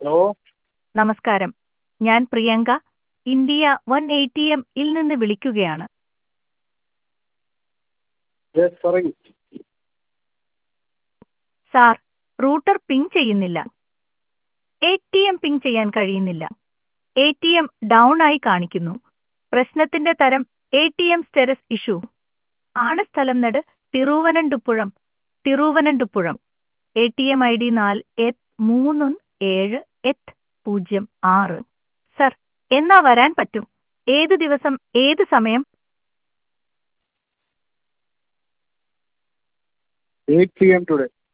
hello നമസ്കാരം ഞാൻ Priyanka India one A T എമ്മിൽ നിന്ന് വിളിക്കുകയാണ് യെസ് പറയൂ സാർ റൂട്ടർ പിങ് ചെയ്യുന്നില്ല എ ടി എം പിങ് ചെയ്യാൻ കഴിയുന്നില്ല എ ടി എം ഡൗൺ ആയി കാണിക്കുന്നു പ്രശ്നത്തിന്റെ തരം A T M status issue ആണ് സ്ഥലം നെട് Thiruvananthapuram Thiruvananthapuram A T M I D നാല് എട്ട് മൂന്ന് ഏഴ് എട്ട് പൂജ്യം ആറ് സർ എന്നാ വരാൻ പറ്റും ഏത് ദിവസം ഏത് സമയം എയ്റ്റ് പി എം ടുഡേ